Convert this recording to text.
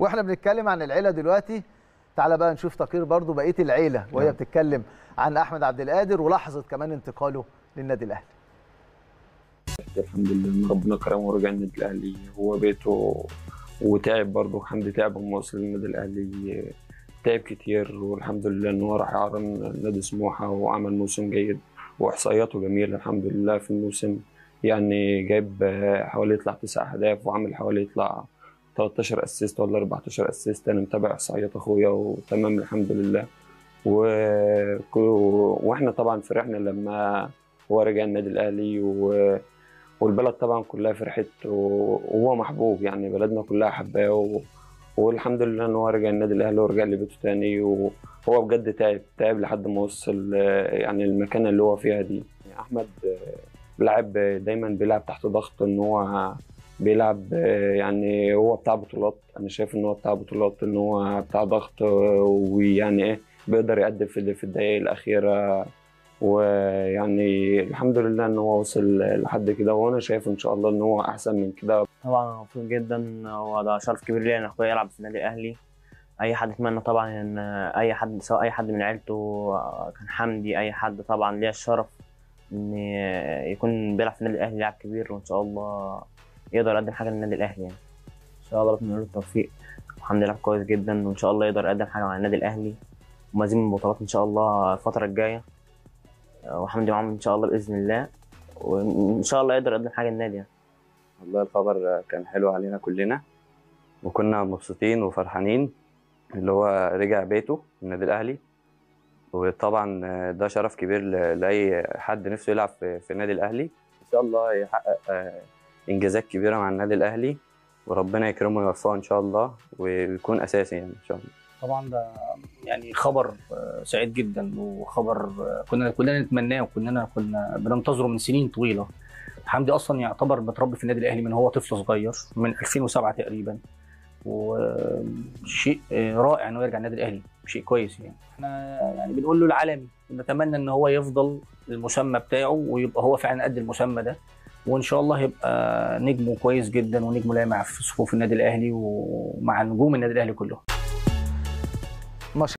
واحنا بنتكلم عن العيله دلوقتي تعالى بقى نشوف تقرير برضو بقيه العيله وهي نعم. بتتكلم عن احمد عبد القادر ولحظه كمان انتقاله للنادي الاهلي الحمد لله ان ربنا كرمه ورجع النادي الاهلي هو بيته وتعب برضه حمدي تعب لما وصل للنادي الاهلي تعب كتير والحمد لله ان هو راح يعرن نادي سموحه وعمل موسم جيد واحصائياته جميله الحمد لله في الموسم يعني جايب حوالي يطلع تسع اهداف وعامل حوالي يطلع 13 اسيست ولا 14 اسيست انا متابع احصائيات اخويا وتمام الحمد لله و... واحنا طبعا فرحنا لما هو رجع النادي الاهلي و... والبلد طبعا كلها فرحت و- وهو محبوب يعني بلدنا كلها حباه و... والحمد لله ان هو رجع النادي الاهلي ورجع لبيته تاني وهو بجد تعب تعب لحد ما وصل آه، يعني المكانه اللي هو فيها دي يعني احمد آه، لاعب دايما بيلعب تحت ضغط ان هو بيلعب آه، يعني هو بتاع بطولات انا شايف ان هو بتاع بطولات ان هو بتاع ضغط آه، ويعني ايه بيقدر يقدم في في الدقائق الاخيره ويعني الحمد لله ان هو وصل لحد كده وانا شايف ان شاء الله ان هو احسن من كده طبعا مبسوط جدا هو ده شرف كبير ليا ان اخويا يلعب في النادي الاهلي اي حد يتمنى طبعا ان اي حد سواء اي حد من عيلته كان حمدي اي حد طبعا ليا الشرف ان يكون بيلعب في النادي الاهلي لاعب كبير وان شاء الله يقدر يقدم حاجه للنادي الاهلي يعني ان شاء الله بتمنى له التوفيق وحمدي لاعب كويس جدا وان شاء الله يقدر يقدم حاجه مع النادي الاهلي ومزيد من البطولات ان شاء الله الفتره الجايه وحمدي معاهم ان شاء الله باذن الله وان شاء الله يقدر يقدم حاجه للنادي يعني. والله الخبر كان حلو علينا كلنا وكنا مبسوطين وفرحانين اللي هو رجع بيته النادي الأهلي وطبعا ده شرف كبير ل- لأي حد نفسه يلعب في في النادي الأهلي إن شاء الله يحقق آه، إنجازات كبيرة مع النادي الأهلي وربنا يكرمه ويوفقه إن شاء الله ويكون أساسي يعني إن شاء الله طبعا ده يعني خبر آه، سعيد جدا وخبر آه، كنا كلنا نتمناه وكلنا كنا بننتظره من سنين طويله حمدي اصلا يعتبر متربي في النادي الاهلي من هو طفل صغير من 2007 تقريبا وشيء آه، رائع انه يرجع النادي الاهلي شيء كويس يعني احنا يعني بنقول له العالمي نتمنى ان هو يفضل المسمى بتاعه ويبقى هو فعلا قد المسمى ده وان شاء الله يبقى نجمه كويس جدا ونجمه لامع في صفوف النادي الاهلي ومع نجوم النادي الاهلي كلهم